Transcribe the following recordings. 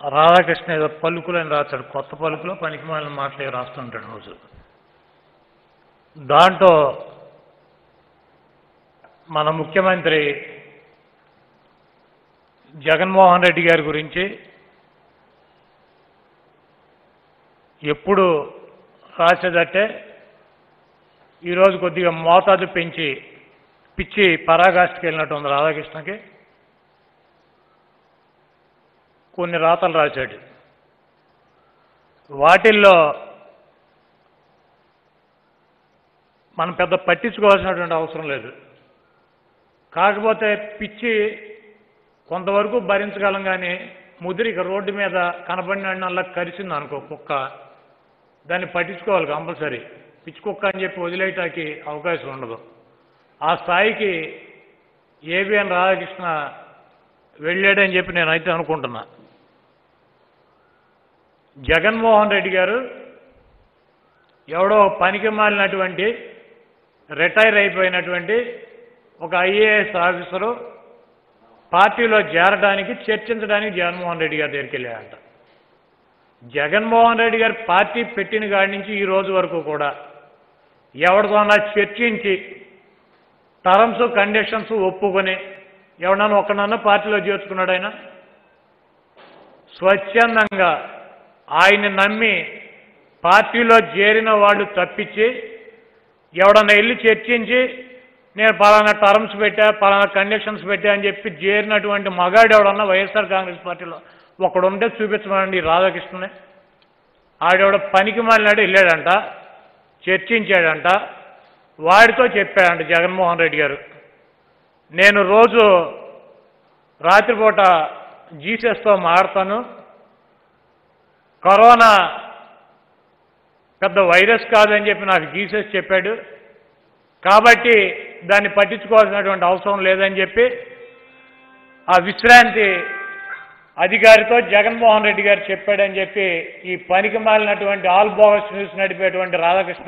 రాధాకృష్ణ ఏదో పలుకులు అని రాస్తాడు కొత్త పలుకులో పనికిమాలిన మాటలు రాస్తుంటాడు రోజు దాంట్లో మన ముఖ్యమంత్రి జగన్మోహన్ రెడ్డి గారి గురించి ఎప్పుడు రాసేదట్టే ఈరోజు కొద్దిగా మోతాదు పెంచి పిచ్చి పరాగాష్టికి వెళ్ళినట్టు ఉంది రాధాకృష్ణకి కొన్ని రాతలు రాశాడు వాటిల్లో మనం పెద్ద పట్టించుకోవాల్సినటువంటి అవసరం లేదు కాకపోతే పిచ్చి కొంతవరకు భరించగలం కానీ ముదిరిక రోడ్డు మీద కనబడినల్లా కరిచింది అనుకో కుక్క దాన్ని పట్టించుకోవాలి కంపల్సరీ పిచ్చి కుక్క అని చెప్పి వదిలేయటానికి అవకాశం ఉండదు ఆ స్థాయికి ఏబిఎన్ రాధాకృష్ణ వెళ్ళాడని చెప్పి నేనైతే అనుకుంటున్నా జగన్మోహన్ రెడ్డి గారు ఎవడో పనికి మాలినటువంటి రిటైర్ అయిపోయినటువంటి ఒక ఐఏఎస్ ఆఫీసరు పార్టీలో చేరడానికి చర్చించడానికి జగన్మోహన్ రెడ్డి గారి దగ్గరికి వెళ్ళాడంట జగన్మోహన్ రెడ్డి గారు పార్టీ పెట్టిన కాడి నుంచి ఈ రోజు వరకు కూడా ఎవరితోనా చర్చించి టర్మ్స్ కండిషన్స్ ఒప్పుకొని ఎవడన్నా ఒక్కడన్నా పార్టీలో చేర్చుకున్నాడు ఆయన స్వచ్ఛందంగా ఆయన్ని నమ్మి పార్టీలో చేరిన వాళ్ళు తప్పించి ఎవడన్నా వెళ్ళి చర్చించి నేను పలానా టర్మ్స్ పెట్టా పలానా కండిషన్స్ పెట్టా అని చెప్పి చేరినటువంటి మగాడు ఎవడన్నా వైఎస్ఆర్ కాంగ్రెస్ పార్టీలో ఒకడు ఉంటే చూపించమనండి ఈ రాధాకృష్ణనే ఆడెవడ పనికి మాలినాడు వెళ్ళాడంట చర్చించాడంట వాడితో చెప్పాడంట జగన్మోహన్ రెడ్డి గారు నేను రోజు రాత్రిపూట జీసస్తో మాడతాను కరోనా పెద్ద వైరస్ కాదని చెప్పి నాకు జీసస్ చెప్పాడు కాబట్టి దాన్ని పట్టించుకోవాల్సినటువంటి అవసరం లేదని చెప్పి ఆ విశ్రాంతి అధికారితో జగన్మోహన్ రెడ్డి గారు చెప్పాడని చెప్పి ఈ పనికి మాలినటువంటి ఆల్ బోగస్ న్యూస్ నడిపేటువంటి రాధాకృష్ణ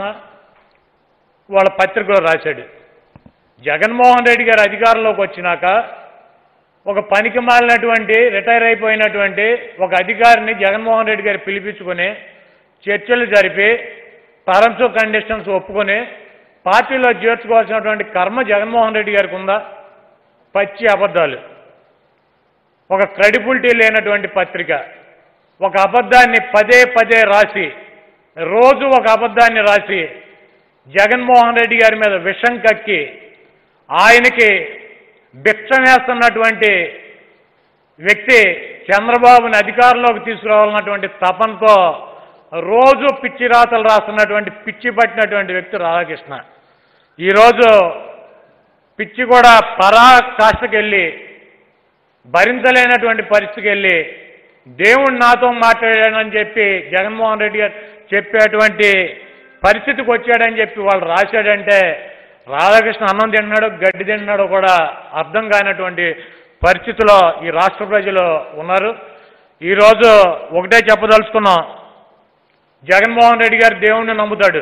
వాళ్ళ పత్రికలో రాశాడు జగన్మోహన్ రెడ్డి గారు అధికారంలోకి వచ్చినాక ఒక పనికి మాలినటువంటి రిటైర్ అయిపోయినటువంటి ఒక అధికారిని జగన్మోహన్ రెడ్డి గారు పిలిపించుకొని చర్చలు జరిపి టర్మ్స్ కండిషన్స్ ఒప్పుకొని పార్టీలో చేర్చుకోవాల్సినటువంటి కర్మ జగన్మోహన్ రెడ్డి గారికి ఉందా పచ్చి అబద్ధాలు ఒక క్రెడిబిలిటీ లేనటువంటి పత్రిక ఒక అబద్ధాన్ని పదే పదే రాసి రోజు ఒక అబద్ధాన్ని రాసి జగన్మోహన్ రెడ్డి గారి మీద విషం కక్కి ఆయనకి భిక్షం వేస్తున్నటువంటి వ్యక్తి చంద్రబాబుని అధికారంలోకి తీసుకురావాలన్నటువంటి తపనతో రోజు పిచ్చి రాతలు రాస్తున్నటువంటి పిచ్చి పట్టినటువంటి వ్యక్తి రాధాకృష్ణ ఈరోజు పిచ్చి కూడా పరాకాష్ఠకెళ్ళి భరించలేనటువంటి పరిస్థితికి వెళ్ళి దేవుడు నాతో మాట్లాడాడని చెప్పి జగన్మోహన్ రెడ్డి గారు చెప్పేటువంటి పరిస్థితికి వచ్చాడని చెప్పి వాళ్ళు రాశాడంటే రాధాకృష్ణ అన్నం తింటున్నాడో గడ్డి తింటున్నాడో కూడా అర్థం కానటువంటి పరిస్థితిలో ఈ రాష్ట్ర ప్రజలు ఉన్నారు ఈరోజు ఒకటే చెప్పదలుచుకున్నాం జగన్మోహన్ రెడ్డి గారు దేవుణ్ణి నమ్ముతాడు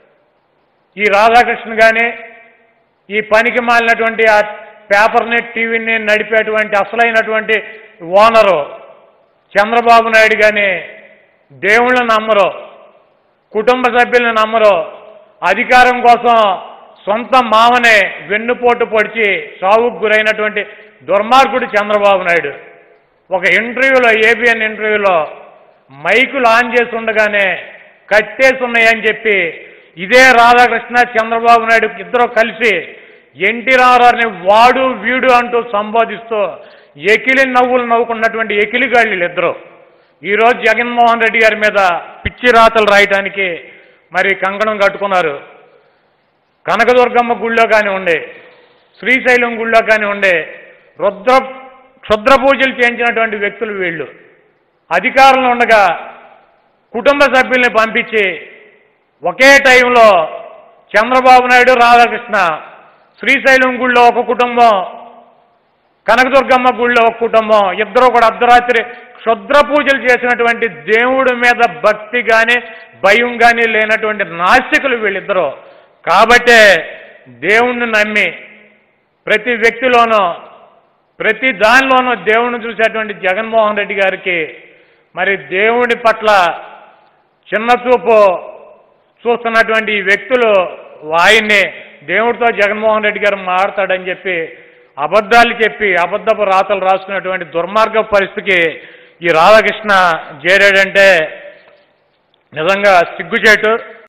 ఈ రాధాకృష్ణ కానీ ఈ పనికి మాలినటువంటి ఆ పేపర్ని టీవీని నడిపేటువంటి అసలైనటువంటి ఓనరు చంద్రబాబు నాయుడు కానీ దేవుళ్ళని నమ్మరు కుటుంబ సభ్యులను నమ్మరు అధికారం కోసం సొంత మామనే వెన్నుపోటు పొడిచి సావుకు గురైనటువంటి దుర్మార్గుడు చంద్రబాబు నాయుడు ఒక ఇంటర్వ్యూలో ఏబిఎన్ ఇంటర్వ్యూలో మైకులు ఆన్ చేసి ఉండగానే కట్టేసి ఉన్నాయని చెప్పి ఇదే రాధాకృష్ణ చంద్రబాబు నాయుడు ఇద్దరు కలిసి ఎన్టీ రామారావుని వాడు వీడు అంటూ సంబోధిస్తూ ఎకిలి నవ్వులు నవ్వుకున్నటువంటి ఎకిలిగాళ్ళు ఇద్దరు ఈరోజు జగన్మోహన్ రెడ్డి గారి మీద పిచ్చి రాతలు రాయటానికి మరి కంకణం కట్టుకున్నారు కనకదుర్గమ్మ గుళ్ళో కానివ్వండి శ్రీశైలం గుళ్ళో కానివ్వండి రుద్ర క్షుద్ర పూజలు చేయించినటువంటి వ్యక్తులు వీళ్ళు అధికారంలో ఉండగా కుటుంబ సభ్యుల్ని పంపించి ఒకే టైంలో చంద్రబాబు నాయుడు రాధాకృష్ణ శ్రీశైలం గుళ్ళో ఒక కుటుంబం కనకదుర్గమ్మ గుళ్ళో ఒక కుటుంబం ఇద్దరు కూడా అర్ధరాత్రి క్షుద్ర పూజలు చేసినటువంటి దేవుడి మీద భక్తి కానీ భయం కానీ లేనటువంటి నాస్తికులు వీళ్ళిద్దరూ కాబట్టే దేవుణ్ణి నమ్మి ప్రతి వ్యక్తిలోనూ ప్రతి దానిలోనూ దేవుణ్ణి చూసేటువంటి జగన్మోహన్ రెడ్డి గారికి మరి దేవుడి పట్ల చిన్న చూపు చూస్తున్నటువంటి ఈ వ్యక్తులు ఆయన్ని దేవుడితో జగన్మోహన్ రెడ్డి గారు మాట్లాడతాడని చెప్పి అబద్ధాలు చెప్పి అబద్ధపు రాతలు రాసుకున్నటువంటి దుర్మార్గ పరిస్థితికి ఈ రాధాకృష్ణ చేరాడంటే నిజంగా సిగ్గుచేటు